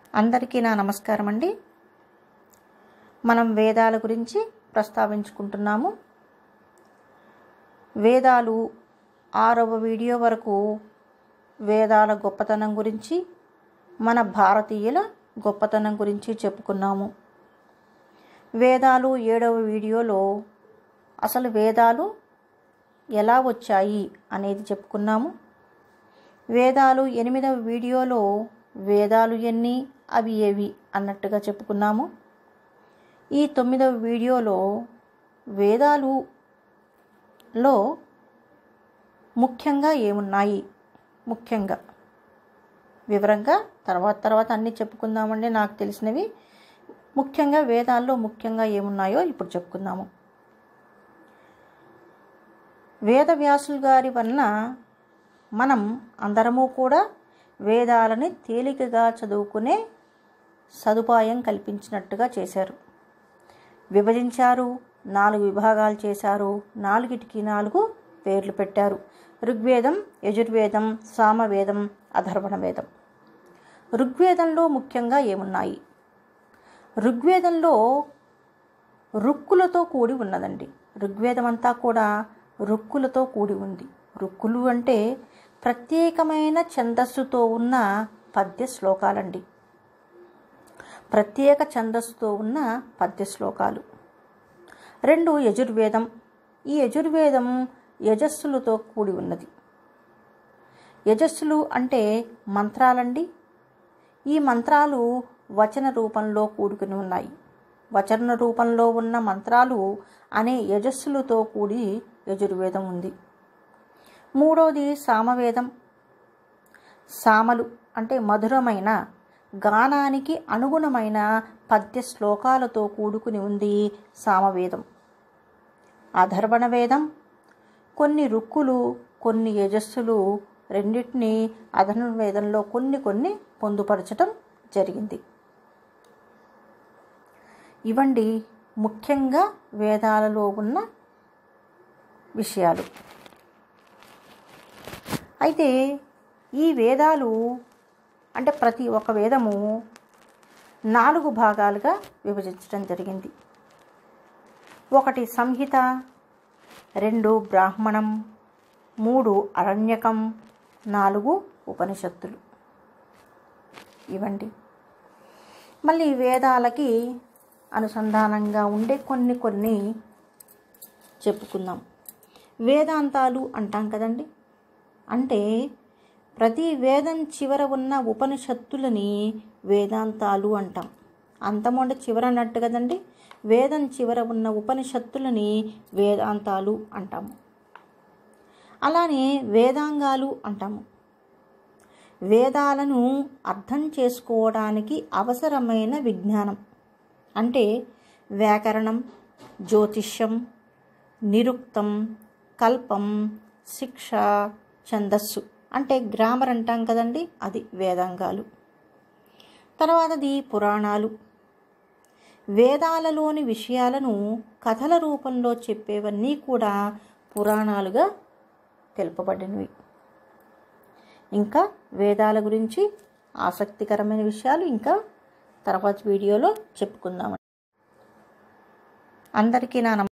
అందరికీ నా నమస్కారం అండి మనం వేదాల గురించి ప్రస్తావించుకుంటున్నాము వేదాలు ఆరవ వీడియో వరకు వేదాల గొప్పతనం గురించి మన భారతీయుల గొప్పతనం గురించి చెప్పుకున్నాము వేదాలు ఏడవ వీడియోలో అసలు వేదాలు ఎలా వచ్చాయి అనేది చెప్పుకున్నాము వేదాలు ఎనిమిదవ వీడియోలో వేదాలు ఎన్ని అవి ఏవి అన్నట్టుగా చెప్పుకున్నాము ఈ తొమ్మిదవ వీడియోలో వేదాలులో ముఖ్యంగా ఏమున్నాయి ముఖ్యంగా వివరంగా తర్వాత తర్వాత అన్నీ చెప్పుకుందామండి నాకు తెలిసినవి ముఖ్యంగా వేదాల్లో ముఖ్యంగా ఏమున్నాయో ఇప్పుడు చెప్పుకుందాము వేదవ్యాసులు గారి వలన మనం అందరము కూడా వేదాలని తేలికగా చదువుకునే సదుపాయం కల్పించినట్టుగా చేశారు విభజించారు నాలుగు విభాగాలు చేశారు నాలుగిటికి నాలుగు పేర్లు పెట్టారు ఋగ్వేదం యజుర్వేదం సామవేదం అధర్వణ వేదం ఋగ్వేదంలో ముఖ్యంగా ఏమున్నాయి ఋగ్వేదంలో రుక్కులతో కూడి ఉన్నదండి ఋగ్వేదం అంతా కూడా రుక్కులతో కూడి ఉంది రుక్కులు అంటే ప్రత్యేకమైన ఛందస్సుతో ఉన్న పద్య శ్లోకాలండి ప్రత్యేక ఛందస్సుతో ఉన్న పద్య శ్లోకాలు రెండు యజుర్వేదం ఈ యజుర్వేదం యజస్సులతో కూడి ఉన్నది యజస్సులు అంటే మంత్రాలండి ఈ మంత్రాలు వచన రూపంలో కూడుకుని ఉన్నాయి వచన రూపంలో ఉన్న మంత్రాలు అనే యజస్సులతో కూడి యజుర్వేదం ఉంది మూడవది సామవేదం సామలు అంటే మధురమైన గానానికి అనుగుణమైన పద్య శ్లోకాలతో కూడుకుని ఉంది సామవేదం అధర్వణ వేదం కొన్ని రుక్కులు కొన్ని యజస్సులు రెండింటినీ అధర్వణ వేదంలో కొన్ని కొన్ని పొందుపరచటం జరిగింది ఇవండి ముఖ్యంగా వేదాలలో ఉన్న విషయాలు అయితే ఈ వేదాలు అంటే ప్రతి ఒక్క వేదము నాలుగు భాగాలుగా విభజించడం జరిగింది ఒకటి సంహిత రెండు బ్రాహ్మణం మూడు అరణ్యకం నాలుగు ఉపనిషత్తులు ఇవండి మళ్ళీ వేదాలకి అనుసంధానంగా ఉండే కొన్ని కొన్ని చెప్పుకుందాం వేదాంతాలు అంటాం కదండి అంటే ప్రతి వేదం చివర ఉన్న ఉపనిషత్తులని వేదాంతాలు అంటాం అంతము అంటే చివర అన్నట్టు కదండి వేదం చివర ఉన్న ఉపనిషత్తులని వేదాంతాలు అంటాము అలానే వేదాంగాలు అంటాము వేదాలను అర్థం చేసుకోవడానికి అవసరమైన విజ్ఞానం అంటే వ్యాకరణం జ్యోతిష్యం నిరుక్తం కల్పం శిక్ష ఛందస్సు అంటే గ్రామర్ అంటాం కదండి అది వేదాంగాలు తర్వాతది పురాణాలు వేదాలలోని విషయాలను కథల రూపంలో చెప్పేవన్నీ కూడా పురాణాలుగా తెలుపబడినవి ఇంకా వేదాల గురించి ఆసక్తికరమైన విషయాలు ఇంకా తర్వాత వీడియోలో చెప్పుకుందాం అందరికీ నా